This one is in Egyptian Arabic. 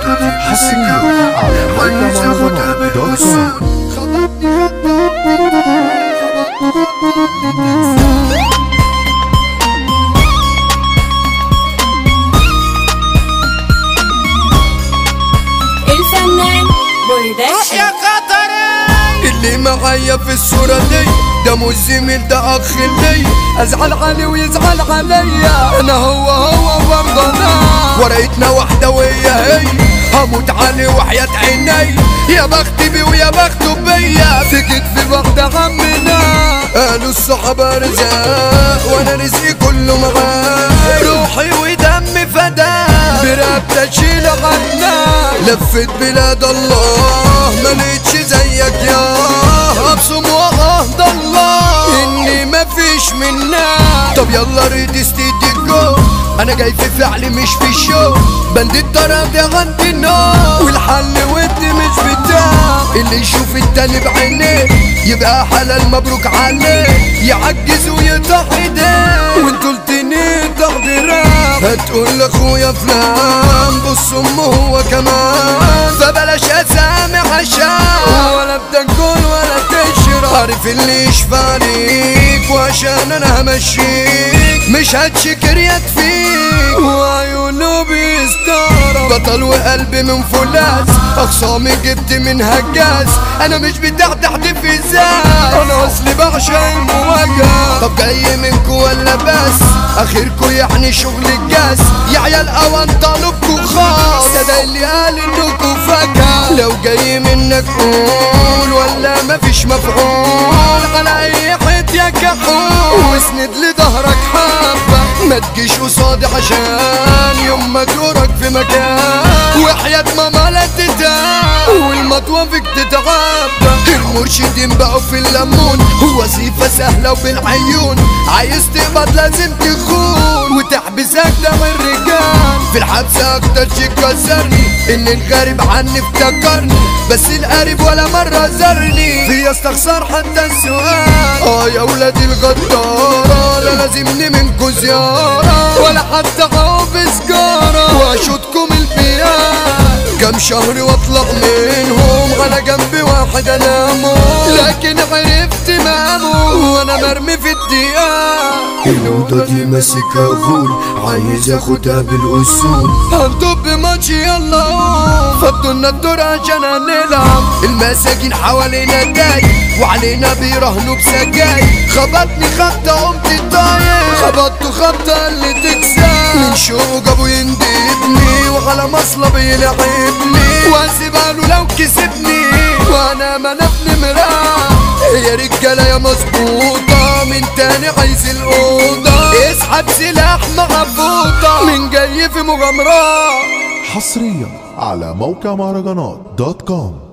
حصريا على موقع مهرجانات دوت كوم الفنان بويداش يا خطري اللي معايا في الصورة دي ده مش زميل ده أخ لي أزعل عليه ويزعل عليا أنا هو هو برضه أنا ورقتنا واحدة ويا هي هموت عليه وحياة عيني يا بختي بيه ويا بخته بيا في كتفي واخدة عمنا قالوا الصحابة رزاق وأنا رزقي كله معاه روحي ودمي فداه برقبتي أشيل عنا لفت بلاد الله ما لقيتش زيك يا ابصم واهدى الله اني مفيش منا طب يلا ريد استدي جو انا جاي في فعلي مش في الشو بند الضرب ده عندي النار والحل ودي مش بتاع اللي يشوف التاني بعينيه يبقى حلال مبروك عليه يعجز ويطح ايديه وانتوا التاني تقديرات هتقول لاخويا فلان بص امه هو كمان فبلاش اسامي عشان ولا بتاكل ولا تشرب عارف اللي يشفع ليك وعشان انا همشيك مش هتشكر يكفيك وعيونه بيستغرب بطل وقلبي من فولاذ اخصامي جبت من هجاز انا مش بتاع تحت في ذات انا اصلي بعشق المواجهه طب جاي منكو ولا بس اخركو يعني شغل الجاز يا عيال اوان طالبكو خاص ده ده اللي قال انكو فاكهه لو جاي منك قول ولا مفيش مفعول على اي حد يا كحول واسند لظهرك حبه ما تجيش قصادي عشان يوم ما دورك في مكان وحياة ماما لا تتعب والمطوة فيك تتعب المرشدين بقوا في الليمون وظيفة سهلة وبالعيون عايز تقبض لازم تخون وتحبسك دم الرجال في الحبس اكتر شي كسرني ان الغريب عني افتكرني بس القريب ولا مرة زرني في استخسر حتى السؤال اه يا ولادي الغدارة لا لازمني منكو زيارة ولا حتى حب سجارة واشوتكم البيان كم شهر واطلع منهم على جنب واحد انامه لكن عرفت مامه وانا مرمي في الديار الأوضة دي ماسكها غول عايز اخدها بالاصول هنطب ماتش يلا قوم فضلنا الدور عشان هنلعب المساجين حوالينا داي وعلينا بيراهنوا بسجاي خبطني خبطة قمت طاير خبطته خبطة اللي تكسب من شوق جابوا يندبني وعلى مصلب يلعبني واسيبها له لو كسبني وانا منفني مراه يا رجالة يا مظبوطة من تاني عايز الأوضة اسحب سلاح مغبوطة من جاي في مغامرات حصريا على موقع مهرجانات دوت كوم